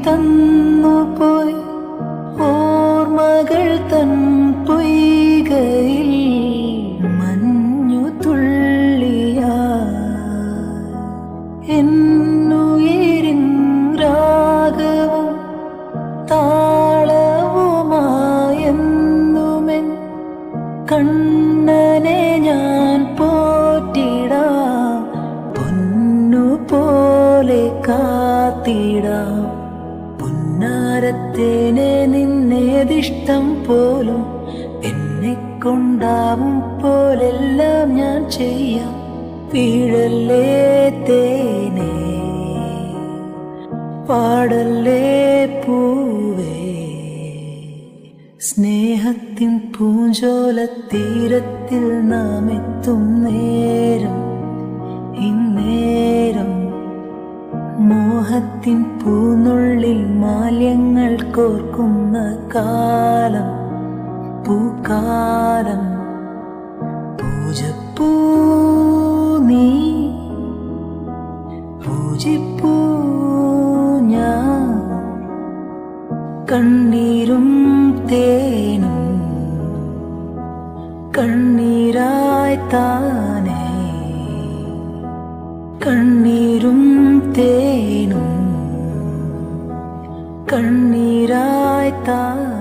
തന്നു പോയി ഓർമ്മകൾ തൻ പൊയ്കയിൽ മഞ്ഞു തുള്ളിയാ എന്നുയിരിൻ രാഗവും താളവുമായെന്നുമെൻ കണ്ണനെ ഞാൻ പോറ്റിടാം പൊന്നു പോലെ കാത്തിടാം പുന്നാരത്തേനെ നിന്നേതിഷ്ടം പോലും എന്നെ കൊണ്ടാവും പോലെല്ലാം ഞാൻ ചെയ്യാം വീഴല്ലേ തേനേ പാടല്ലേ പൂവേ സ്നേഹത്തിൻ പൂഞ്ചോല തീരത്തിൽ നാം എത്തും നേരം ഇന്നേരം മോഹത്തിൻ പൂനുള്ളിൽ മാല്യങ്ങൾ കോർക്കുന്ന കാലം പൂക്കാലം പൂജപ്പൂ നീ പൂജിപ്പൂ ഞാൻ കണ്ണീരും തേനും കണ്ണീരായി താനേ കണ്ണീരും തേനും കണ്ണീരായി താനേ